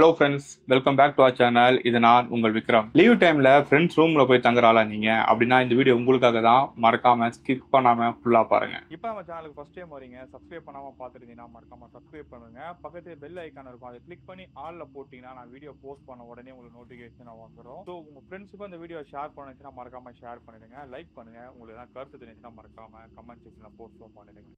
hello friends welcome back to our channel இது நான் உங்கள் விக்ரம் லீவ் டைம்ல ஃப்ரெண்ட்ஸ் ரூம்ல போய் தங்குற ஆளா நீங்க அப்படின்னா இந்த வீடியோ உங்களுக்காக தான் மறக்காம ஸ்கிப் பண்ணாம ஃபுல்லா பாருங்க இப்போ நம்ம சேனலுக்கு ஃபர்ஸ்ட் டைம் வரீங்க சப்ஸ்கிரைப் பண்ணாம பார்த்துருந்தீங்கன்னா மறக்காம சப்ஸ்கிரைப் பண்ணுங்க பக்கத்துல பெல் ஐக்கான் இருக்கும் அதை கிளிக் பண்ணி ஆல்ல போட்டீங்கன்னா நான் வீடியோ போஸ்ட் பண்ண உடனே உங்களுக்கு நோட்டிஃபிகேஷன் வந்துடும் ஸோ உங்க ஃப்ரெண்ட்ஸுக்கும் இந்த வீடியோ ஷேர் பண்ணுச்சுன்னா மறக்காம ஷேர் பண்ணிடுங்க லைக் பண்ணுங்க உங்களுக்கு எதாவது கருத்து தெரிஞ்சுன்னா மறக்காம கமெண்ட் செக்ஷன்ல போஸ்ட் பண்ணிடுங்க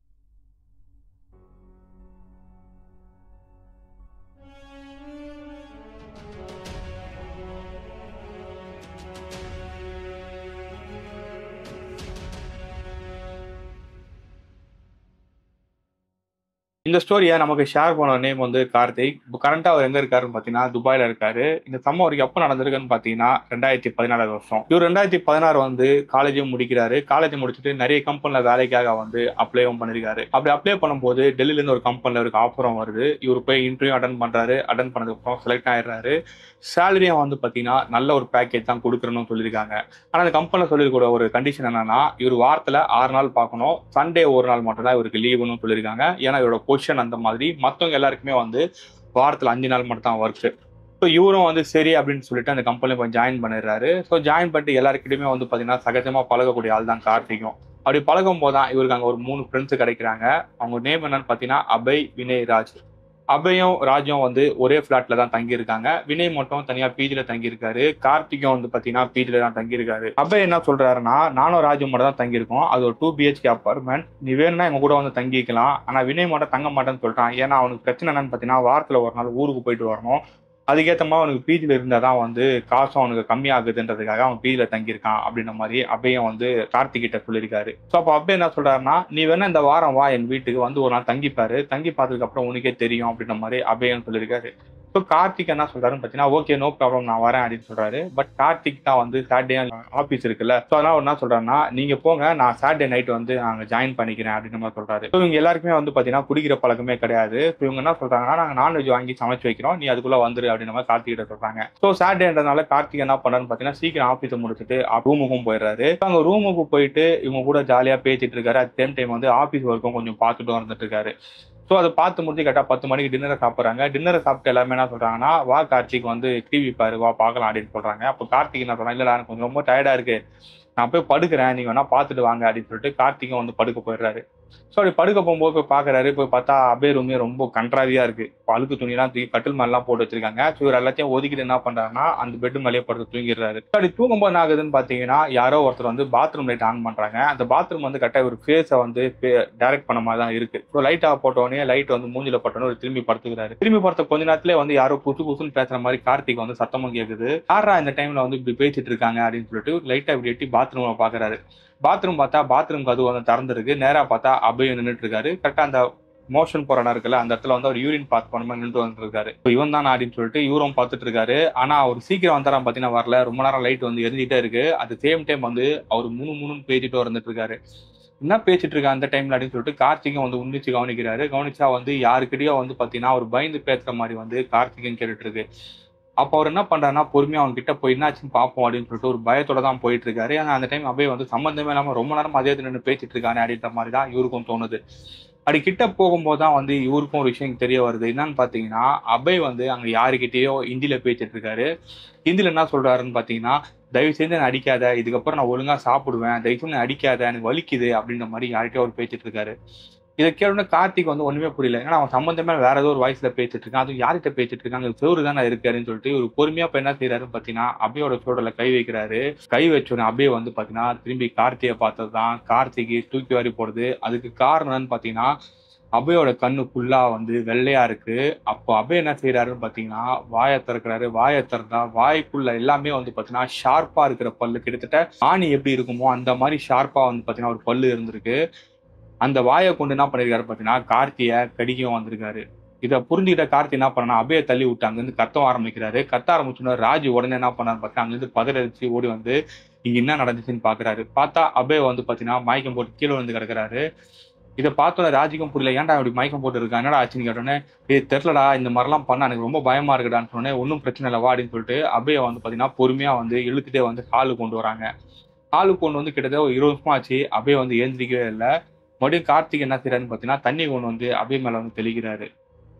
இந்த ஸ்டோரியை நமக்கு ஷேர் பண்ண நேம் வந்து கார்த்திக் இப்போ கரண்டா அவர் எங்க இருக்காருன்னு பாத்தீங்கன்னா துபாயில இருக்காரு இந்த சம்பவம் அவருக்கு எப்போ நடந்திருக்குன்னு பாத்தீங்கன்னா ரெண்டாயிரத்தி பதினாலாவது வருஷம் இவர் ரெண்டாயிரத்தி பதினாறு வந்து காலேஜும் முடிக்கிறாரு காலேஜ் முடிச்சுட்டு நிறைய கம்பெனில வேலைக்காக வந்து அப்ளைவும் பண்ணிருக்காரு அப்படி அப்ளை பண்ணும்போது டெல்லியில இருந்து ஒரு கம்பெனில இருக்கு ஆஃபரும் வருது இவர் போய் இன்டர்வியூ அட்டன் பண்றாரு அட்டன் பண்ணதுக்கு அப்புறம் செலக்ட் ஆயிடுறாரு சேலரியும் வந்து பாத்தீங்கன்னா நல்ல ஒரு பேக்கேஜ் தான் கொடுக்குறேன்னு சொல்லியிருக்காங்க ஆனா அந்த கம்பெனில சொல்லியிருக்கிற ஒரு கண்டிஷன் என்னன்னா இவர் வாரத்துல ஆறு நாள் பார்க்கணும் சண்டே ஒரு நாள் மட்டும் தான் இவருக்கு லீவுன்னு சொல்லியிருக்காங்க ஏன்னா இவரோட பொசிஷன் அந்த மாதிரி மற்றவங்க எல்லாருக்குமே வந்து வாரத்துல அஞ்சு நாள் மட்டும் தான் ஒர்க்கு ஸோ இவரும் வந்து சரி அப்படின்னு சொல்லிட்டு அந்த கம்பெனியில் போய் ஜாயின் பண்ணிடுறாரு ஸோ ஜாயின் பண்ணிட்டு எல்லாருக்கிட்டையுமே வந்து பார்த்தீங்கன்னா சகஜமாக பழகக்கூடிய ஆள் தான் கார்த்திகும் அப்படி பழகும் போது தான் இவருக்கு அங்கே ஒரு மூணு ஃப்ரெண்ட்ஸ் கிடைக்கிறாங்க அவங்க நேம் என்னன்னு பார்த்தீங்கன்னா அபய் வினய் ராஜ் அபயும் ராஜும் வந்து ஒரே ஃபிளாட்ல தான் தங்கியிருக்காங்க வினய் மட்டும் தனியா பிஜில தங்கியிருக்காரு கார்த்திகும் வந்து பாத்தீங்கன்னா பிஜில தான் தங்கியிருக்காரு அபய் என்ன சொல்றாருன்னா நானும் ராஜும் மட்டும் தான் தங்கியிருக்கோம் அது ஒரு டூ பிஹெச்கே அப்பார்ட்மெண்ட் நீ வேணும்னா எங்க கூட வந்து தங்கிக்கலாம் ஆனா வினய் மட்டும் தங்க மாட்டேன்னு சொல்றான் ஏன்னா அவனுக்கு பிரச்சனை என்னன்னு பாத்தீங்கன்னா வாரத்துல ஒரு நாள் ஊருக்கு போயிட்டு வரணும் அதுக்கேற்ற மாதிரி அவனுக்கு பிஜில இருந்தால் தான் வந்து காசும் அவனுக்கு கம்மியாகுதுன்றதுக்காக அவன் பிஜில தங்கியிருக்கான் அப்படின்ற மாதிரி அபயம் வந்து கார்த்திக் கிட்ட சொல்லியிருக்காரு ஸோ அப்போ அப்பே என்ன சொல்றாருன்னா நீ வேணா இந்த வாரம் வா என் வீட்டுக்கு வந்து ஒரு நாள் தங்கிப்பாரு தங்கி பார்த்ததுக்கு அப்புறம் உனக்கே தெரியும் அப்படின்ற மாதிரி அபயம் சொல்லியிருக்காரு ஸோ கார்த்திக் என்ன சொல்றாருன்னு பார்த்தீங்கன்னா ஓகே நோ ப்ராப்ளம் நான் வரேன் அப்படின்னு சொல்றாரு பட் கார்த்திக் தான் வந்து சாட்டர்டே ஆஃபீஸ் இருக்குல்ல ஸோ அதனால என்ன சொல்றாருன்னா நீங்க போங்க நான் சாட்டர்டே நைட் வந்து நாங்கள் ஜாயின் பண்ணிக்கிறேன் அப்படின்ற மாதிரி சொல்றாரு ஸோ இவங்க எல்லாருக்குமே வந்து பார்த்தீங்கன்னா குடிக்கிற பழக்கமே கிடையாது ஸோ இவங்க என்ன சொல்றாங்கன்னா நாங்கள் நான்வெஜ் வாங்கி சமைச்சு வைக்கிறோம் நீ அதுக்குள்ள வந்துரு அப்படின்ற மாதிரி கார்த்திக் கிட்ட சொல்றாங்க ஸோ சாட்டர்டேன்றதுனால கார்த்திக் என்ன பண்ணாருன்னு பார்த்தீங்கன்னா சீக்கிரம் ஆஃபீஸை முடிச்சுட்டு ரூமுக்கும் போயிடுறாரு அங்கே ரூமுக்கு போயிட்டு இவங்க கூட ஜாலியாக பேசிட்டு இருக்காரு அட் சேம் டைம் வந்து ஆஃபீஸ் ஒர்க்கும் கொஞ்சம் பார்த்துட்டு வந்துட்டு இருக்காரு ஸோ அதை பார்த்து முடிச்சு கரெக்டாக பத்து மணிக்கு டின்னரை சாப்பிட்றாங்க டின்னரை சாப்பிட்டு எல்லாருமே என்ன சொல்றாங்கன்னா வா கார்த்திக் வந்து டிவி பாரு வா பார்க்கலாம் அப்படின்னு சொல்றாங்க அப்போ கார்த்திக் என்ன சொல்றாங்க இல்லை எனக்கு கொஞ்சம் ரொம்ப டயர்டா இருக்கு நான் போய் படுக்கிறேன் நீங்க வேணா பார்த்துட்டு வாங்க அப்படின்னு சொல்லிட்டு கார்த்திகம் வந்து படுக்க போயிடுறாரு ஸோ அப்படி படுக்க போகும்போது போய் பார்க்கறாரு போய் பார்த்தா அபே ரூமே ரொம்ப கன்றாவியா இருக்கு இப்போ அழுக்கு துணிலாம் தூக்கி கட்டில் மேலாம் போட்டு வச்சிருக்காங்க ஸோ இவர் எல்லாத்தையும் ஒதுக்கிட்டு என்ன பண்றாருன்னா அந்த பெட் மேலேயே படுத்து தூங்கிடுறாரு So அப்படி தூங்கும்போது என்ன ஆகுதுன்னு பார்த்தீங்கன்னா யாரோ ஒருத்தர் வந்து பாத்ரூம் லைட் ஆன் பண்றாங்க அந்த பாத்ரூம் வந்து கரெக்டாக ஒரு ஃபேஸை வந்து டைரக்ட் பண்ண மாதிரி தான் இருக்கு ஸோ லைட் ஆஃப் போட்டோடனே லைட் வந்து மூஞ்சில போட்டோன்னே ஒரு திரும்பி படுத்துக்கிறாரு திரும்பி படுத்த கொஞ்ச நேரத்திலே வந்து யாரோ குசு குசுன்னு பேசுற மாதிரி கார்த்திக் வந்து சத்தமும் கேட்குது யாரா இந்த டைம்ல வந்து இப்படி பேசிட்டு இருக்காங்க அப்படின்னு சொல்லிட்டு லைட்டா இப்படி எட்டி பாத்ரூம்ல பாக்குறாரு பாத்ரூம் பார்த்தா பாத்ரூம் கதவு வந்து திறந்துருக்கு நேரா பார்த்தா அபயம் நின்றுட்டு இருக்காரு கரெக்டா அந்த மோஷன் போற இடம் இருக்குல்ல அந்த இடத்துல வந்து அவர் யூரின் பாஸ் பண்ண நின்று வந்துருக்காரு இவன் தான் அப்படின்னு சொல்லிட்டு இவரும் பார்த்துட்டு இருக்காரு ஆனா அவர் சீக்கிரம் வந்தாராம் பாத்தீங்கன்னா வரல ரொம்ப நேரம் லைட் வந்து எரிஞ்சிட்டே இருக்கு அட் சேம் டைம் வந்து அவர் முணு முணுன்னு பேசிட்டு வந்துட்டு இருக்காரு என்ன பேசிட்டு இருக்கா அந்த டைம்ல அப்படின்னு சொல்லிட்டு கார்த்திகம் வந்து உன்னிச்சு கவனிக்கிறாரு கவனிச்சா வந்து யாருக்கிட்டயோ வந்து பாத்தீங்கன்னா அவர் பயந்து பேசுற மாதிரி வந்து கார்த்திகம் கேட்டுட்டு இருக்கு அப்போ அவர் என்ன பண்றாருன்னா பொறுமையா அவங்க கிட்ட போய் என்னாச்சுன்னு பார்ப்போம் அப்படின்னு சொல்லிட்டு ஒரு பயத்தோட தான் போயிட்டு இருக்காரு ஆனா அந்த டைம் அப்படியே வந்து சம்மந்தமே இல்லாம ரொம்ப நேரம் அதே நின்று பேசிட்டு இருக்காரு அப்படின்ற மாதிரி தான் இவருக்கும் தோணுது அப்படி கிட்ட போகும்போது தான் வந்து இவருக்கும் ஒரு விஷயம் தெரிய வருது என்னன்னு பாத்தீங்கன்னா அபய் வந்து அங்க யாருக்கிட்டயோ ஹிந்தியில பேசிட்டு இருக்காரு ஹிந்தில என்ன சொல்றாருன்னு பாத்தீங்கன்னா தயவு செய்து என்ன அடிக்காத இதுக்கப்புறம் நான் ஒழுங்கா சாப்பிடுவேன் தயவு செய்து அடிக்காத எனக்கு வலிக்குது அப்படின்ற மாதிரி யார்கிட்டயோ அவர் பேசிட்டு இருக்காரு இதை கேட்டோன்னே கார்த்திக் வந்து ஒண்ணுமே புரியல ஏன்னா அவன் சம்பந்தமே வேற ஏதோ ஒரு வாய்ஸ்ல பேசிட்டு இருக்கான் அதுவும் யார்கிட்ட பேசிட்டு இருக்காங்க சோறு தானே இருக்காருன்னு சொல்லிட்டு ஒரு பொறுமையா இப்ப என்ன செய்யறாருன்னு பாத்தீங்கன்னா அபியோட சோடல கை வைக்கிறாரு கை வச்சோடனே அபிய வந்து பாத்தீங்கன்னா திரும்பி கார்த்தியை பார்த்தது தான் கார்த்திகை தூக்கி வாரி போடுது அதுக்கு காரணம் என்னன்னு பாத்தீங்கன்னா அபயோட கண்ணு ஃபுல்லா வந்து வெள்ளையா இருக்கு அப்போ அபய் என்ன செய்யறாருன்னு பாத்தீங்கன்னா வாயை திறக்கிறாரு வாயை திறந்தா வாய்க்குள்ள எல்லாமே வந்து பாத்தீங்கன்னா ஷார்ப்பா இருக்கிற பல்லு கிட்டத்தட்ட ஆணி எப்படி இருக்குமோ அந்த மாதிரி ஷார்ப்பா வந்து பாத்தீங்கன்னா ஒரு பல்லு இருந்திருக்கு அந்த வாயை கொண்டு என்ன பண்ணிருக்காரு பாத்தீங்கன்னா கார்த்திய கடிக்கவும் வந்திருக்காரு இதை புரிஞ்சுக்கிட்ட கார்த்தி என்ன பண்ணா அபய தள்ளி விட்டு அங்கிருந்து கத்த ஆரம்பிக்கிறாரு கத்த ஆரம்பிச்சோன்னா ராஜு உடனே என்ன பண்ணாரு பார்த்தா அங்கிருந்து பதறடிச்சு ஓடி வந்து இங்க என்ன நடந்துச்சுன்னு பாக்குறாரு பார்த்தா அபய வந்து பாத்தீங்கன்னா மயக்கம் போட்டு கீழே வந்து கிடக்குறாரு இதை பார்த்தோன்னே ராஜுக்கும் புரியல ஏன்டா இப்படி மயக்கம் போட்டு இருக்கா என்னடா ஆச்சுன்னு கேட்டோன்னே இது தெரிலடா இந்த மாதிரிலாம் பண்ணா எனக்கு ரொம்ப பயமா இருக்குடான்னு சொன்னேன் ஒன்றும் பிரச்சனை இல்லை வா அப்படின்னு சொல்லிட்டு அபய வந்து பாத்தீங்கன்னா பொறுமையா வந்து இழுத்துட்டே வந்து ஹாலு கொண்டு வராங்க ஹாலு கொண்டு வந்து கிட்டத்தட்ட ஒரு இருபது நிமிஷம் ஆச்சு அபய வந்து ஏந்திரிக்கவே இல்லை மறுபடியும் கார்த்திக் என்ன செய்யறாருன்னு பார்த்தீங்கன்னா தண்ணி கொண்டு வந்து அபய் மேல வந்து தெளிக்கிறாரு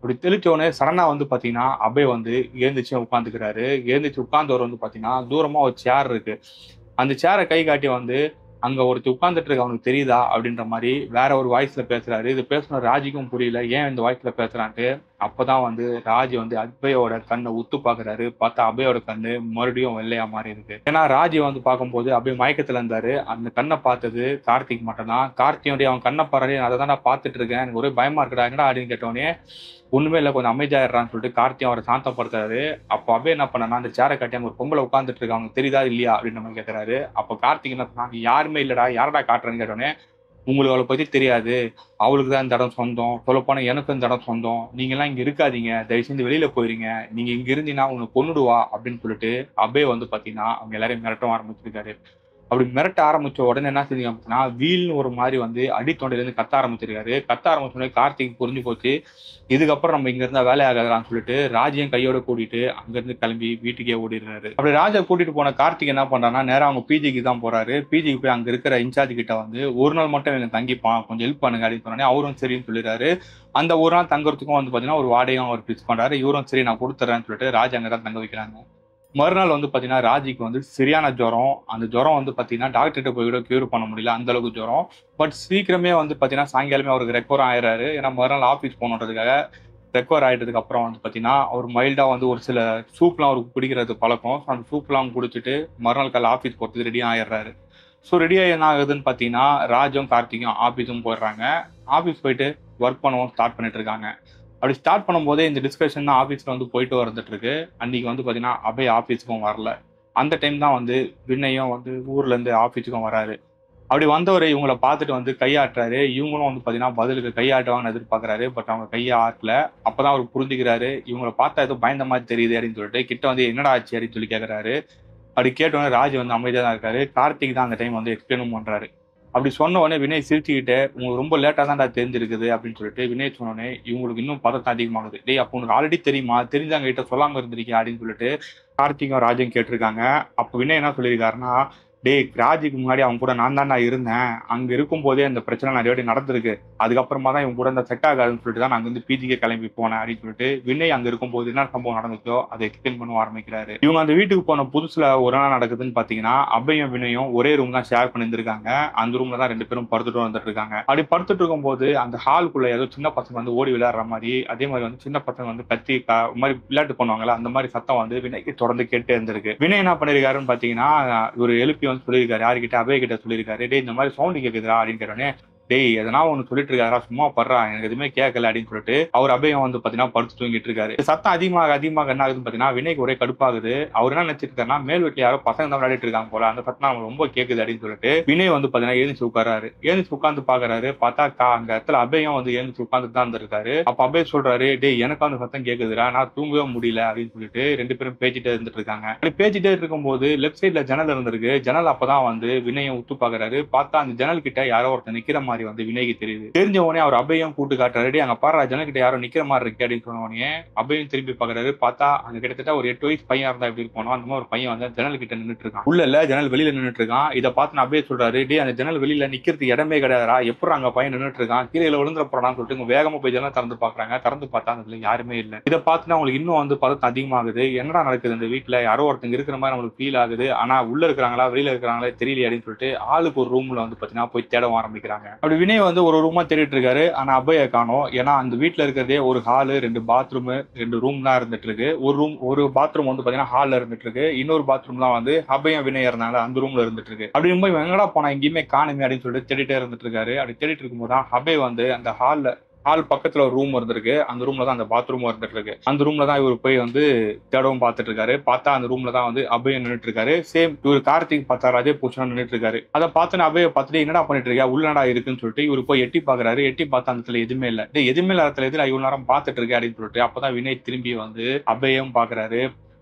அப்படி தெளிச்ச உடனே சடனா வந்து பாத்தீங்கன்னா அபய் வந்து ஏந்திச்சு உட்காந்துக்கிறாரு ஏந்திச்சு உட்கார்ந்தவர் வந்து பாத்தீங்கன்னா தூரமா ஒரு சேர் இருக்கு அந்த சேரை கை காட்டி வந்து அங்க ஒருத்தி உட்கார்ந்துட்டு இருக்க அவனுக்கு தெரியுதா அப்படின்ற மாதிரி வேற ஒரு வாய்ஸ்ல பேசுறாரு இது பேசுன ராஜிக்கும் புரியல ஏன் இந்த வாய்ஸ்ல பேசுறான்ட்டு அப்பதான் வந்து ராஜி வந்து அபயோட கண்ணை உத்து பாக்குறாரு பார்த்தா அபயோட கண்ணு மறுபடியும் வெள்ளையா மாறி இருக்கு ஏன்னா ராஜி வந்து பார்க்கும்போது அபய் மயக்கத்துல இருந்தாரு அந்த கண்ணை பார்த்தது கார்த்திக் மட்டும்தான் கார்த்தியோடைய அவன் கண்ணை பாரு அதை தான் நான் பார்த்துட்டு இருக்கேன் எனக்கு ஒரே பயமா இருக்கடா என்னடா அப்படின்னு கேட்டோடனே ஒண்ணுமே இல்லை கொஞ்சம் அமைதியாயிடுறான்னு சொல்லிட்டு கார்த்தி அவரை சாந்தப்படுத்துறாரு அப்போ அபய் என்ன பண்ணனா அந்த சேரை கட்டி அங்க ஒரு பொம்பளை உட்காந்துட்டு இருக்கு அவங்க தெரியுதா இல்லையா அப்படின்னு நம்ம கேட்கறாரு அப்போ கார்த்திக் என்ன சொன்னாங்க யாருமே இல்லடா யாரடா காட்டுறேன்னு கேட்டோடனே உங்களுக்கு அவளை பத்தி தெரியாது அவளுக்கு தான் இந்த இடம் சொந்தம் சொல்லப்போனா எனக்கு இந்த இடம் சொந்தம் நீங்க எல்லாம் இங்க இருக்காதீங்க தயவு செஞ்சு வெளியில போயிருங்க நீங்க இங்க இருந்தீங்கன்னா உங்களை கொன்னுடுவா அப்படின்னு சொல்லிட்டு அபே வந்து பாத்தீங்கன்னா அவங்க எல்லாரையும் மிரட்ட ஆரம்பிச்சிருக்காரு அப்படி மிரட்ட ஆரம்பிச்ச உடனே என்ன செஞ்சீங்க அப்படின்னா வீல்னு ஒரு மாதிரி வந்து அடித்தொண்டையில இருந்து கத்த ஆரம்பிச்சிருக்காரு கத்த ஆரம்பிச்ச உடனே கார்த்திக் புரிஞ்சு போச்சு இதுக்கப்புறம் நம்ம இங்க இருந்தா வேலை ஆகாதான்னு சொல்லிட்டு ராஜையும் கையோட கூட்டிட்டு அங்க இருந்து கிளம்பி வீட்டுக்கே ஓடிடுறாரு அப்படி ராஜா கூட்டிட்டு போன கார்த்திக் என்ன பண்றான்னா நேரா அவங்க பிஜிக்கு தான் போறாரு பிஜிக்கு போய் அங்க இருக்கிற இன்சார்ஜ் கிட்ட வந்து ஒரு நாள் மட்டும் எனக்கு தங்கிப்பான் கொஞ்சம் ஹெல்ப் பண்ணுங்க அப்படின்னு சொன்னோடனே அவரும் சரின்னு சொல்லிடுறாரு அந்த ஒரு நாள் தங்குறதுக்கும் வந்து பாத்தீங்கன்னா ஒரு வாடகையும் அவர் பிக்ஸ் பண்றாரு இவரும் சரி நான் கொடுத்துறேன்னு சொல்லிட்டு ராஜா அங்க தான் தங்க வைக்கிறாங்க மறுநாள் வந்து பாத்தீங்கன்னா ராஜிக்கு வந்து சரியான ஜுரம் அந்த ஜுரம் வந்து பாத்தீங்கன்னா டாக்டர்கிட்ட போய் கூட கியூர் பண்ண முடியல அந்த அளவுக்கு ஜுரம் பட் சீக்கிரமே வந்து பாத்தீங்கன்னா சாயங்காலமே அவருக்கு ரெக்கவர் ஆயிடுறாரு ஏன்னா மறுநாள் ஆஃபீஸ் போகணுன்றதுக்காக ரெக்கவர் ஆயிட்டதுக்கு அப்புறம் வந்து பாத்தீங்கன்னா அவர் மைல்டா வந்து ஒரு சில சூப்லாம் அவருக்கு குடிக்கிறது பழக்கம் So அந்த சூப்லாம் குடிச்சிட்டு மறுநாள் காலை ஆஃபீஸ் போறதுக்கு ரெடி ஆயிடுறாரு ஸோ ரெடி ஆகி என்ன ஆகுதுன்னு பார்த்தீங்கன்னா ராஜும் கார்த்திக்கும் ஆஃபீஸும் போயிடுறாங்க ஆஃபீஸ் போயிட்டு ஒர்க் பண்ணவும் ஸ்டார்ட் பண்ணிட்டு இருக்காங்க அப்படி ஸ்டார்ட் பண்ணும்போதே இந்த டிஸ்கஷன் தான் ஆஃபீஸில் வந்து போயிட்டு வந்துட்டு இருக்கு அன்னைக்கு வந்து பார்த்தீங்கன்னா அபய் ஆஃபீஸுக்கும் வரல அந்த டைம் தான் வந்து விண்ணையும் வந்து ஊர்ல இருந்து ஆஃபீஸுக்கும் வராரு அப்படி வந்தவர் இவங்கள பார்த்துட்டு வந்து கையாட்டுறாரு இவங்களும் வந்து பார்த்தீங்கன்னா பதிலுக்கு கையாட்டுவாங்கன்னு எதிர்பார்க்கறாரு பட் அவங்க கையை ஆட்டல அப்பதான் அவர் புரிஞ்சுக்கிறாரு இவங்கள பார்த்தா ஏதோ பயந்த மாதிரி தெரியுது அப்படின்னு சொல்லிட்டு கிட்ட வந்து என்னடா ஆச்சு அப்படின்னு சொல்லி கேட்கறாரு அப்படி கேட்டோன்னே ராஜ் வந்து அமைதியாக தான் இருக்காரு கார்த்திக் தான் அந்த டைம் வந்து எக்ஸ்பிளைனும் பண்றாரு அப்படி சொன்ன உடனே வினய் சிரிச்சுக்கிட்டு உங்களுக்கு ரொம்ப லேட்டாக தான்டா தெரிஞ்சிருக்குது அப்படின்னு சொல்லிட்டு வினய் சொன்ன உடனே இவங்களுக்கு இன்னும் பதட்டம் அதிகமாகுது டேய் அப்போ உனக்கு ஆல்ரெடி தெரியுமா தெரிஞ்சவங்க கிட்ட சொல்லாம இருந்திருக்கியா அப்படின்னு சொல்லிட்டு கார்த்திக்கும் ராஜும் கேட்டிருக்காங்க அப்போ வினய் என்ன சொல்லியிருக்காருன்னா டேய் ராஜுக்கு முன்னாடி அவங்க கூட நான் தான் நான் இருந்தேன் அங்க இருக்கும் போதே அந்த பிரச்சனை நிறைய வாட்டி நடந்திருக்கு அதுக்கப்புறமா தான் இவங்க கூட இந்த செட் ஆகாதுன்னு சொல்லிட்டு தான் நான் வந்து பிஜிக்கே கிளம்பி போனேன் அப்படின்னு சொல்லிட்டு வினய் அங்க இருக்கும்போது என்ன சம்பவம் நடந்துச்சோ அதை எக்ஸ்பிளைன் பண்ண ஆரம்பிக்கிறாரு இவங்க அந்த வீட்டுக்கு போன புதுசுல ஒரு நாள் நடக்குதுன்னு பாத்தீங்கன்னா அபயும் வினயும் ஒரே ரூம் தான் ஷேர் பண்ணியிருந்திருக்காங்க அந்த ரூம்ல தான் ரெண்டு பேரும் படுத்துட்டு வந்துட்டு இருக்காங்க அப்படி படுத்துட்டு இருக்கும்போது அந்த ஹாலுக்குள்ள ஏதோ சின்ன பசங்க வந்து ஓடி விளையாடுற மாதிரி அதே மாதிரி வந்து சின்ன பசங்க வந்து கத்தி க- ஒரு மாதிரி விளையாட்டு பண்ணுவாங்கல்ல அந்த மாதிரி சத்தம் வந்து வினய்க்கு தொடர்ந்து கேட்டே இருந்திருக்கு வினய் என்ன பண்ணிருக்காருன்னு பாத்தீங்கன்னா இவர் எழுப்பி வந்து சொல்லியிருக்காரு யாருக்கிட்ட அபய கிட்ட சொல்லியிருக்காரு டேய் இந்த மாதிரி சவுண்ட் கேக்குதுடா அப்படின்னு கேட்டோடனே டேய் எதனா ஒன்று சொல்லிட்டு இருக்காரா சும்மா படுறா எனக்கு எதுவுமே கேட்கல அப்படின்னு சொல்லிட்டு அவர் அபயம் வந்து பாத்தீங்கன்னா படுத்து தூங்கிட்டு இருக்காரு சத்தம் அதிகமாக அதிகமாக என்ன ஆகுதுன்னு பாத்தீங்கன்னா வினய்க்கு ஒரே கடுப்பாகுது அவர் என்ன நினைச்சிட்டு இருக்காருன்னா மேல் வீட்டுல யாரோ பசங்க தான் விளையாடிட்டு இருக்காங்க போல அந்த சத்தம் நமக்கு ரொம்ப கேக்குது அப்படின்னு சொல்லிட்டு வினய் வந்து பாத்தீங்கன்னா எழுந்துச்சு உட்காராரு எழுந்துச்சு உட்காந்து பாக்குறாரு பார்த்தா கா- அங்க இடத்துல அபயம் வந்து எழுந்துச்சு உட்காந்துட்டு தான் இருந்திருக்காரு அப்ப அபய் சொல்றாரு டேய் எனக்கு அந்த சத்தம் கேக்குதுடா நான் தூங்கவே முடியல அப்படின்னு சொல்லிட்டு ரெண்டு பேரும் பேசிட்டே இருந்துட்டு இருக்காங்க அப்படி பேசிட்டே இருக்கும்போது லெஃப்ட் சைட்ல ஜன்னல் இருந்திருக்கு ஜன்னல் அப்பதான் வந்து வினயம் உத்து பாக்குறாரு பார்த்தா அந்த ஜன்னல் கிட்ட யாரோ ஒருத்தர் நிக்கிற மாதிரி வந்து வினய்க்கு தெரியுது தெரிஞ்ச உடனே அவர் அபயம் கூட்டு காட்டுறாரு "டேய், அங்க பாரு ஜன்னல் கிட்ட யாரோ நிக்கிற மாதிரி இருக்கு அப்படின்னு சொன்ன உடனே அபயம் திரும்பி பாக்குறாரு பார்த்தா அங்க கிட்டத்தட்ட ஒரு எட்டு வயசு பையன் இருந்தா எப்படி இருக்கணும் அந்த மாதிரி ஒரு பையன் வந்து ஜன்னல் கிட்ட நின்னுட்டு இருக்கான் உள்ள இல்ல ஜன்னல் வெளியில நின்னுட்டு இருக்கான் இதை பார்த்து நான் அபயம் சொல்றாரு டேய் அந்த ஜன்னல் வெளியில நிக்கிறதுக்கு இடமே கிடையாதுடா எப்படி அங்க பையன் நின்னுட்டு இருக்கான் கீழே விழுந்துற போறான்னு சொல்லிட்டு இவங்க வேகமா போய் ஜன்னல் திறந்து பாக்குறாங்க திறந்து பார்த்தா அதுல யாருமே இல்ல இதை பார்த்துட்டு அவங்களுக்கு இன்னும் வந்து பதட்டம் அதிகமாகுது என்னடா நடக்குது இந்த வீட்டுல யாரோ ஒருத்தங்க இருக்கிற மாதிரி நம்மளுக்கு ஃபீல் ஆகுது ஆனா உள்ள இருக்கிறாங்களா வெளியில இருக்கிறாங்களா தெரியல அப்படின்னு சொல்லிட்டு ஆளுக்கு ஒரு ரூம்ல வந்து பாத்தீங்கன்னா போய் தேட ஆரம்பிக்கிறாங்க அப்படி வினய் வந்து ஒரு ரூமா தேடிட்டு இருக்காரு ஆனா அபய காணோம் ஏன்னா அந்த வீட்டுல இருக்கிறதே ஒரு ஹாலு ரெண்டு பாத்ரூம் ரெண்டு ரூம் தான் இருந்துட்டு இருக்கு ஒரு ரூம் ஒரு பாத்ரூம் வந்து பாத்தீங்கன்னா ஹால்ல இருந்துட்டு இருக்கு இன்னொரு பாத்ரூம் தான் வந்து அபயம் வினய் இருந்தாங்க அந்த ரூம்ல இருந்துட்டு இருக்கு அப்படி போய் எங்கடா போனா எங்கேயுமே காணுமே அப்படின்னு சொல்லிட்டு தேடிட்டே இருந்துட்டு இருக்காரு அப்படி தேடிட்டு இருக்கும்போது தான் அபய் வந்து அந்த ஹால்ல ஹால் பக்கத்துல ஒரு ரூம் இருந்திருக்கு அந்த ரூம்ல தான் அந்த பாத்ரூம் இருந்துட்டு இருக்கு அந்த ரூம்ல தான் இவர் போய் வந்து தேடவும் பார்த்துட்டு இருக்காரு பார்த்தா அந்த ரூம்ல தான் வந்து அபயம் நின்னுட்டு இருக்காரு சேம் இவர் கார்த்திக் பார்த்தா ராஜே பூஷன் நின்னுட்டு இருக்காரு அதை பார்த்து அபய பார்த்துட்டு என்னடா பண்ணிட்டு இருக்கியா உள்ளடா இருக்குன்னு சொல்லிட்டு இவர் போய் எட்டி பாக்குறாரு எட்டி பார்த்தா அந்த இடத்துல எதுவுமே இல்ல டேய் எதுவுமே இல்லாத இடத்துல எதுல இவ்வளவு நேரம் பார்த்துட்டு இருக்கேன் அப்படின்னு சொல்லிட்டு அப்பதான் வினய் திரும்பி வந்து அபயம் பாக்குறாரு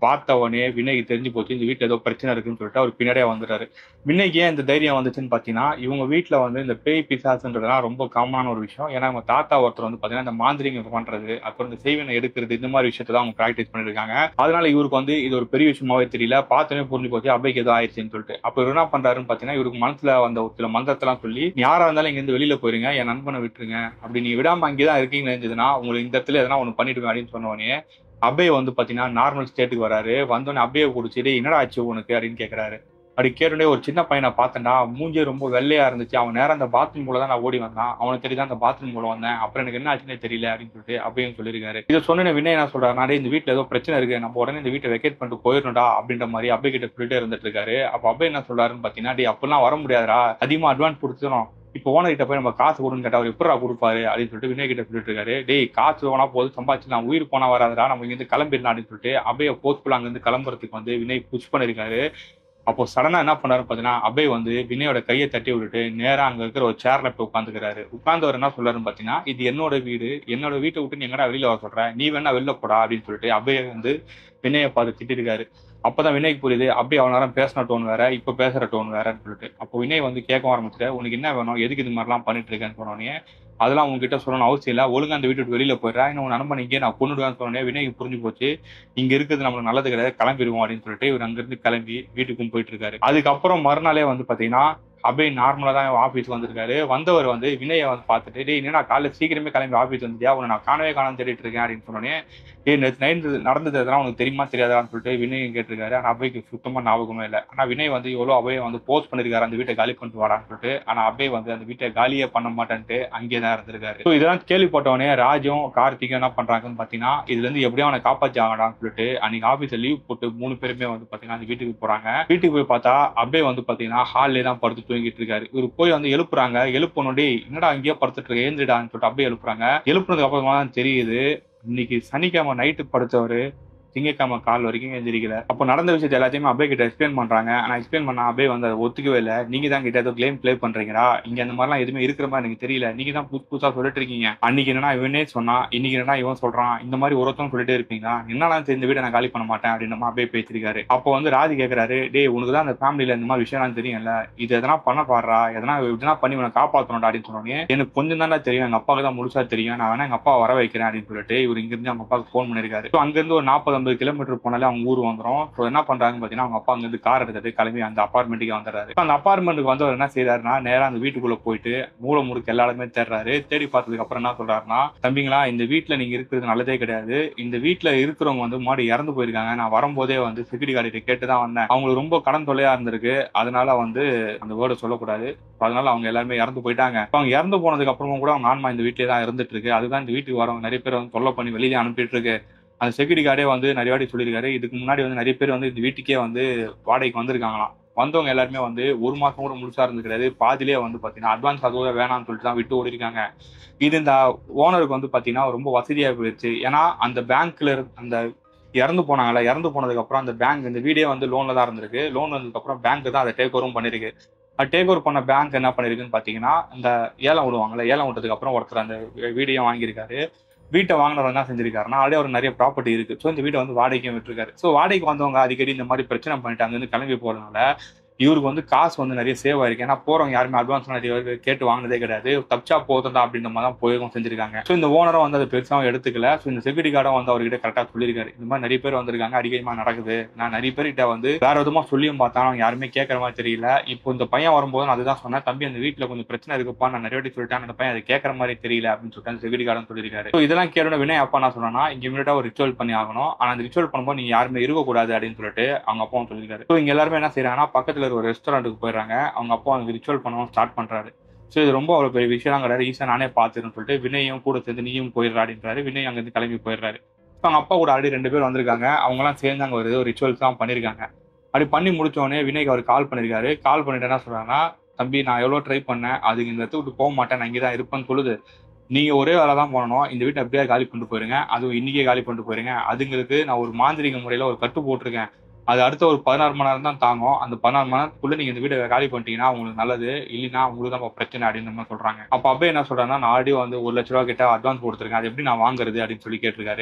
பார்த்த உடனே வினய்க்கு தெரிஞ்சு போச்சு இந்த வீட்டில் ஏதோ பிரச்சனை இருக்குன்னு சொல்லிட்டு அவர் பின்னாடியே வந்துட்டாரு வினய்க்கு ஏன் இந்த தைரியம் வந்துச்சுன்னு பார்த்தீங்கன்னா இவங்க வீட்டில் வந்து இந்த பேய் பிசாசுன்றதுலாம் ரொம்ப காமனான ஒரு விஷயம் ஏன்னா அவங்க தாத்தா ஒருத்தர் வந்து பார்த்தீங்கன்னா இந்த மாந்திரிகம் பண்றது அப்புறம் இந்த செய்வினை எடுக்கிறது இந்த மாதிரி விஷயத்தை தான் அவங்க ப்ராக்டிஸ் பண்ணிருக்காங்க அதனால இவருக்கு வந்து இது ஒரு பெரிய விஷயமாவே தெரியல பார்த்தோன்னே புரிஞ்சு போச்சு அபைக்கு ஏதோ ஆயிடுச்சுன்னு சொல்லிட்டு அப்போ இவர் என்ன பண்றாருன்னு பார்த்தீங்கன்னா இவருக்கு மனசுல வந்த ஒரு சில மந்திரத்தெல்லாம் சொல்லி நீ யாரா இருந்தாலும் இங்க இருந்து வெளியில போயிருங்க என் நண்பனை விட்டுருங்க அப்படி நீ விடாம அங்கே தான் இருக்கீங்கன்னு இருந்ததுன்னா உங்களுக்கு இந்த இடத்துல எதனா ஒன்று பண்ணிடுவேன் அப்படின்னு சொன்ன உடனே அபய் வந்து பாத்தீங்கன்னா நார்மல் ஸ்டேட்டுக்கு வராரு வந்தோடனே அபயை குடிச்சிட்டு என்னடா ஆச்சு உனக்கு அப்படின்னு கேட்கறாரு அப்படி கேட்டுனே ஒரு சின்ன பையனை பார்த்தேன்டா மூஞ்சி ரொம்ப வெள்ளையா இருந்துச்சு அவன் நேரம் அந்த பாத்ரூம் போல தான் நான் ஓடி வந்தான் அவனுக்கு தெரியுதான் அந்த பாத்ரூம் போல வந்தேன் அப்புறம் எனக்கு என்ன ஆச்சுன்னே தெரியல அப்படின்னு சொல்லிட்டு அப்பயும் சொல்லியிருக்காரு இதை சொன்ன வினய் என்ன சொல்றாரு "டேய், இந்த வீட்டுல ஏதோ பிரச்சனை இருக்கு நம்ம உடனே இந்த வீட்டை வெக்கேட் பண்ணிட்டு போயிடணும்டா அப்படின்ற மாதிரி அபய் கிட்ட சொல்லிட்டே இருந்துட்டு இருக்காரு அப்ப அபய் என்ன சொல்றாருன்னு பாத்தீங்கன்னா டேய் அப்பெல்லாம் வர முடியாதுடா அதிகமா அட்வான்ஸ் கொடுத்துரும் இப்போ ஓனர் கிட்ட போய் நம்ம காசு கொடுன்னு கேட்டா அவர் எப்படா கொடுப்பாரு அப்படின்னு சொல்லிட்டு வினய் கிட்ட சொல்லிட்டு இருக்காரு டேய் காசு வேணா போது சம்பாதிச்சு நான் உயிர் போனா வராதுடா நம்ம இங்க இருந்து கிளம்பிடலாம் அப்படின்னு சொல்லிட்டு அபய போஸ்ட்ஃபுல் அங்க இருந்து கிளம்புறதுக்கு வந்து வினய் புஷ் பண்ணிருக்காரு அப்போ சடனா என்ன பண்ணாரு பாத்தீங்கன்னா அபய் வந்து வினயோட கையை தட்டி விட்டுட்டு நேரா அங்க இருக்கிற ஒரு சேர்ல போய் உட்காந்துக்கிறாரு உட்கார்ந்தவர் என்ன சொல்றாருன்னு பாத்தீங்கன்னா இது என்னோட வீடு என்னோட வீட்டை விட்டு நீ எங்கடா வெளியில வர சொல்ற நீ வேணா வெளில போடா அப்படின்னு சொல்லிட்டு அபய வந்து வினயை பார்த்து திட்டிருக்காரு அப்பதான் வினய்க்கு புரியுது அப்படியே அவன நேரம் பேசின டோன் வேற இப்ப பேசுற டோன் வேறன்னு சொல்லிட்டு அப்போ வினய் வந்து கேட்க ஆரம்பிச்சுட்டு உனக்கு என்ன வேணும் எதுக்கு இது மாதிரிலாம் பண்ணிட்டு இருக்கேன்னு சொன்னோடனே அதெல்லாம் உங்ககிட்ட சொல்லணும் அவசியம் இல்லை ஒழுங்கா அந்த வீட்டு விட்டு வெளியில போயிடுறா இன்னும் உன் நண்பன் இங்கே நான் கொண்டுடுவேன்னு சொன்னோடனே வினய்க்கு புரிஞ்சு போச்சு இங்க இருக்கிறது நம்மளுக்கு நல்லது கிடையாது கிளம்பிடுவோம் அப்படின்னு சொல்லிட்டு இவர் அங்கிருந்து கிளம்பி வீட்டுக்கும் போயிட்டு இருக்காரு அதுக்கப்புறம் மறுநாளே வந்து பாத்தீங்கன்னா அபய் நார்மலா தான் ஆபீஸ் வந்திருக்காரு வந்தவர் வந்து வினயை வந்து பார்த்துட்டு டேய் என்னடா காலைல சீக்கிரமே கிளம்பி ஆபீஸ் வந்துட்டியா உன்னை நான் காணவே காணாம தேடிட்டு இருக்கேன் அப்படின்னு சொன்னோடனே ஏ நேற்று நைட்டு நடந்தது எதனா உனக்கு தெரியுமா தெரியாதான்னு சொல்லிட்டு வினயம் கேட்டிருக்காரு ஆனா அபய்க்கு சுத்தமா ஞாபகமே இல்லை ஆனா வினய் வந்து எவ்வளோ அபயை வந்து போஸ்ட் பண்ணிருக்காரு அந்த வீட்டை காலி பண்ணிட்டு வாடான்னு சொல்லிட்டு ஆனா அபய் வந்து அந்த வீட்டை காலியே பண்ண மாட்டேன்ட்டு அங்கேயே தான் இருந்திருக்காரு ஸோ இதெல்லாம் கேள்விப்பட்டவனே ராஜும் கார்த்திக்கும் என்ன பண்றாங்கன்னு பாத்தீங்கன்னா இதுல இருந்து எப்படியும் அவனை காப்பாற்றி ஆகடான்னு சொல்லிட்டு அன்னைக்கு ஆபீஸ்ல லீவ் போட்டு மூணு பேருமே வந்து பாத்தீங்கன்னா அந்த வீட்டுக்கு போறாங்க வீட்டுக்கு போய் பார்த்தா அபய் வந்து பாத்தீங்கன்னா ஹால்லே தான் படுத்து தூங்கிட்டு இருக்காரு இவர் போய் வந்து எழுப்புறாங்க எழுப்பணுடி என்னடா அங்கேயே படுத்துட்டு இருக்க ஏந்திரிடான்னு சொல்லிட்டு அப்படியே எழுப்புறாங்க எழுப்புனதுக்கு அப்புறமா தான் தெரியுது இன்னைக்கு சனிக்கிழமை நைட்டு படுத்தவரு திங்கக்கிழமை கால் வரைக்கும் எந்திரிக்கல அப்போ நடந்த விஷயத்தை எல்லாத்தையுமே அபய் கிட்ட எக்ஸ்பிளைன் பண்றாங்க ஆனா எக்ஸ்பிளைன் பண்ணா அபய் வந்து அதை ஒத்துக்கவே இல்லை நீங்க தான் கிட்ட ஏதோ கிளைம் ப்ளே பண்றீங்களா இங்க அந்த மாதிரிலாம் எதுவுமே இருக்கிற மாதிரி எனக்கு தெரியல நீங்க தான் புதுசு புதுசா சொல்லிட்டு இருக்கீங்க அன்னைக்கு என்னன்னா இவனே சொன்னா இன்னைக்கு என்னன்னா இவன் சொல்றான் இந்த மாதிரி ஒருத்தவங்க சொல்லிட்டே இருப்பீங்களா என்னன்னா தெரிஞ்ச வீட்டை நான் காலி பண்ண மாட்டேன் அப்படின்னு நம்ம அபய் பேசிருக்காரு அப்போ வந்து ராஜி கேக்குறாரு டேய் உனக்கு தான் அந்த ஃபேமிலியில இந்த மாதிரி விஷயம்லாம் தெரியும்ல இது எதனா பண்ண பாடுறா எதனா எதனா பண்ணி உன்னை காப்பாற்றணும்டா அப்படின்னு சொன்னோடனே எனக்கு கொஞ்சம் தானே தெரியும் எங்க அப்பாவுக்கு தான் முழுசா தெரியும் நான் வேணா எங்க அப்பா வர வைக்கிறேன் அப்படின்னு சொல்லிட்டு இவர் இங்க இருந்து அவங்க அப்பாவுக்கு ஃபோன் பண்ணிருக்காரு ஸோ அங்கிருந்து ஒரு நாற்பது ஐம்பது கிலோமீட்டர் போனாலே அவங்க ஊர் வந்துரும் ஸோ என்ன பண்றாங்கன்னு பாத்தீங்கன்னா அவங்க அப்பா அங்கிருந்து கார் எடுத்துட்டு கிளம்பி அந்த அப்பார்ட்மெண்ட்டுக்கு வந்துடுறாரு இப்ப அந்த அப்பார்ட்மெண்ட்டுக்கு வந்தவர் என்ன செய்யறாருன்னா நேரா அந்த வீட்டுக்குள்ள போயிட்டு மூளை முறுக்கு எல்லா இடமே தேடுறாரு தேடி பார்த்ததுக்கு அப்புறம் என்ன சொல்றாருன்னா தம்பிங்களா இந்த வீட்டுல நீங்க இருக்கிறது நல்லதே கிடையாது இந்த வீட்டுல இருக்கிறவங்க வந்து முன்னாடி இறந்து போயிருக்காங்க நான் வரும்போதே வந்து செக்யூரிட்டி கார்டு கேட்டு தான் வந்தேன் அவங்களுக்கு ரொம்ப கடன் தொல்லையா இருந்திருக்கு அதனால வந்து அந்த வேர்டை சொல்லக்கூடாது So அதனால அவங்க எல்லாருமே இறந்து போயிட்டாங்க இப்ப அவங்க இறந்து போனதுக்கு அப்புறமும் கூட அவங்க ஆன்மா இந்த வீட்டிலே தான் இருந்துட்டு இருக்கு அதுதான் இந்த வீட்டுக்கு வரவங்க நிறைய பேர் வந்து தொல்லை பண்ணி வெளியே அனுப்பிட்டு இருக்கு அந்த செக்யூரிட்டி கார்டே வந்து நிறைய வாட்டி சொல்லியிருக்காரு இதுக்கு முன்னாடி வந்து நிறைய பேர் வந்து இந்த வீட்டுக்கே வந்து வாடகைக்கு வந்திருக்காங்களாம் வந்தவங்க எல்லாருமே வந்து ஒரு மாசம் கூட முழுசா இருந்து கிடையாது பாதிலே வந்து பாத்தீங்கன்னா அட்வான்ஸ் அதுவும் வேணாம்னு சொல்லிட்டு தான் விட்டு ஓடி இருக்காங்க இது இந்த ஓனருக்கு வந்து பாத்தீங்கன்னா ரொம்ப வசதியா போயிடுச்சு ஏன்னா அந்த பேங்க்ல அந்த இறந்து போனாங்கல்ல இறந்து போனதுக்கு அப்புறம் அந்த பேங்க் இந்த வீடே வந்து லோன்ல தான் இருந்திருக்கு லோன் வந்ததுக்கு அப்புறம் பேங்க் தான் அதை டேக் ஓவரும் பண்ணிருக்கு அது டேக் ஓவர் பண்ண பேங்க் என்ன பண்ணிருக்குன்னு பாத்தீங்கன்னா இந்த ஏலம் விடுவாங்கல்ல ஏலம் விட்டதுக்கு அப்புறம் ஒருத்தர் அந்த வீடியோ வாங்கியிருக்காரு வீட்டை வாங்கினவர் என்ன செஞ்சிருக்காருன்னா ஆல்ரெடி அவர் நிறைய ப்ராப்பர்ட்டி இருக்கு ஸோ இந்த வீட்டை வந்து வாடகைக்கும் விட்டுருக்காரு ஸோ வாடகைக்கு வந்தவங்க அடிக்கடி இந்த மாதிரி பிரச்சனை பண்ணிட்டு அங்கேருந்து கிளம்பி போறதுனால இவருக்கு வந்து காசு வந்து நிறைய சேவ் ஆயிருக்கு ஏன்னா போறவங்க யாருமே அட்வான்ஸ் நிறைய பேர் கேட்டு வாங்கினதே கிடையாது தப்பிச்சா போதும்டா அப்படின்ற மாதிரி தான் போயும் செஞ்சிருக்காங்க ஸோ இந்த ஓனரும் வந்து அதை பெருசாகவும் எடுத்துக்கல ஸோ இந்த செக்யூரிட்டி கார்டும் வந்து அவர்கிட்ட கரெக்டாக சொல்லியிருக்காரு இந்த மாதிரி நிறைய பேர் வந்திருக்காங்க அடிக்கடிமா நடக்குது நான் நிறைய பேர்கிட்ட வந்து வேற விதமா சொல்லியும் பார்த்தா அவங்க யாருமே கேட்கற மாதிரி தெரியல இப்போ இந்த பையன் வரும்போது நான் அதுதான் சொன்னேன் தம்பி அந்த வீட்டில் கொஞ்சம் பிரச்சனை இருக்குப்பா நான் நிறைய வாட்டி சொல்லிட்டேன் அந்த பையன் அதை கேட்கற மாதிரி தெரியல அப்படின்னு சொல்லிட்டு அந்த செக்யூரிட்டி கார்டும் சொல்லியிருக்காரு ஸோ இதெல்லாம் கேட்டோட வினய் அப்பா நான் சொன்னா இங்க இமீடியட்டா ஒரு ரிச்சுவல் பண்ணி ஆகணும் ஆனா அந்த ரிச்சுவல் பண்ணும்போது நீங்க யாருமே இருக்கக்கூடாது அப்படின்னு சொல்லிட்டு அவங்க அப்பாவும் சொல்லியிருக்காரு ஸோ இங்க எல்லாருமே என்ன செய்யறாங்கன்னா பக்கத்துல இருக்க ஒரு ரெஸ்டாரண்ட்டுக்கு போயிடுறாங்க அவங்க அப்பா அவங்க ரிச்சுவல் பண்ணவும் ஸ்டார்ட் பண்றாரு ஸோ இது ரொம்ப அவ்வளோ பெரிய விஷயம் கிடையாது ஈஸியாக நானே பார்த்துன்னு சொல்லிட்டு வினயும் கூட சேர்ந்து நீயும் போயிடுறா அப்படின்றாரு வினய் அங்கேருந்து கிளம்பி போயிடுறாரு இப்போ அவங்க அப்பா கூட ஆல்ரெடி ரெண்டு பேர் வந்திருக்காங்க அவங்கலாம் சேர்ந்து அங்கே ஒரு ஏதோ ரிச்சுவல்ஸ் தான் பண்ணியிருக்காங்க அப்படி பண்ணி முடிச்ச உடனே வினய்க்கு அவர் கால் பண்ணியிருக்காரு கால் பண்ணிட்டு என்ன சொல்றாங்கன்னா தம்பி நான் எவ்வளோ ட்ரை பண்ணேன் அதுக்கு இந்த இடத்த விட்டு போக மாட்டேன் நான் இங்கே தான் இருப்பேன்னு சொல்லுது நீங்க ஒரே வேலை தான் பண்ணணும் இந்த வீட்டை அப்படியே காலி பண்ணிட்டு போயிருங்க அதுவும் இன்னைக்கே காலி பண்ணிட்டு போயிருங்க அதுங்களுக்கு நான் ஒரு மாந்திரிக முறையில ஒரு கட்டு போட்டிருக்கேன் அது அடுத்த ஒரு பதினாறு மணி நேரம் தான் தாங்கும் அந்த பதினாறு மணி நேரத்துக்குள்ள நீங்க இந்த வீட்டை காலி பண்ணிட்டீங்கன்னா உங்களுக்கு நல்லது இல்லைன்னா உங்களுக்கு தான் பிரச்சனை அப்படின்னு மாதிரி சொல்றாங்க அப்ப அப்பே என்ன சொல்றாங்கன்னா நான் ஆல்ரெடி வந்து ஒரு லட்ச ரூபா கிட்ட அட்வான்ஸ் கொடுத்துருக்கேன் அது எப்படி நான் வாங்குறது அப்படின்னு சொல்லி கேட்டிருக்காரு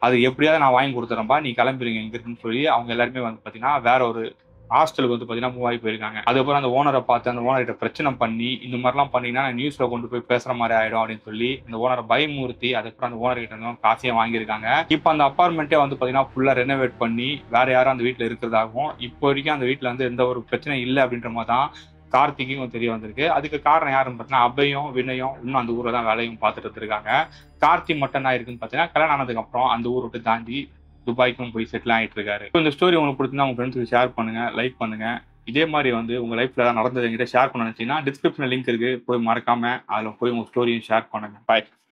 அது எப்படியாவது நான் வாங்கி கொடுத்துறேன்பா நீ கிளம்பிடுங்க இங்க இருக்குன்னு சொல்லி அவங்க எல்லாருமே வந்து பாத்தீங்கன்னா வேற ஒரு ஹாஸ்டலுக்கு வந்து பாத்தீங்கன்னா மூவ் ஆகி போயிருக்காங்க அதுக்கப்புறம் அந்த ஓனரை பார்த்து அந்த ஓனர்கிட்ட பிரச்சனை பண்ணி இந்த மாதிரிலாம் பண்ணீங்கன்னா நான் நியூஸ்ல கொண்டு போய் பேசுற மாதிரி ஆயிடும் அப்படின்னு சொல்லி இந்த ஓனரை பயமுறுத்தி அதுக்கப்புறம் அந்த ஓனர் கிட்ட இருந்தும் காசையும் வாங்கியிருக்காங்க இப்போ அந்த அப்பார்ட்மெண்ட்டே வந்து பாத்தீங்கன்னா ஃபுல்லா ரெனோவேட் பண்ணி வேற யாரும் அந்த வீட்டுல இருக்கிறதாகவும் இப்போ வரைக்கும் அந்த வீட்டுல வந்து எந்த ஒரு பிரச்சனையும் இல்லை அப்படின்ற மாதிரி தான் கார்த்திக்கும் தெரிய வந்திருக்கு அதுக்கு காரணம் யாருன்னு பார்த்தீங்கன்னா அபயும் வினயும் இன்னும் அந்த ஊரை தான் வேலையும் பார்த்துட்டு இருக்காங்க கார்த்தி மட்டும் என்ன இருக்குன்னு பார்த்தீங்கன்னா கல்யாணம் ஆனதுக்கு அப்புறம் அந்த ஊரை விட்டு தாண்டி துபாய்க்கும் போய் செட்டில் ஆகிட்டு இருக்காரு So, இந்த ஸ்டோரி உங்களுக்கு பிடிச்சிருந்தா உங்க ஃப்ரெண்ட்ஸுக்கு ஷேர் பண்ணுங்க லைக் பண்ணுங்க இதே மாதிரி வந்து உங்க லைஃப்ல ஏதாவது நடந்தது என்கிட்ட ஷேர் பண்ண நினைச்சீங்கன்னா டிஸ்கிரிப்ஷன் லிங்க் இருக்கு போய் மறக்காம அதுல போய் உங்க ஸ்டோரியும் ஷேர் பண்ணுங்க பாய்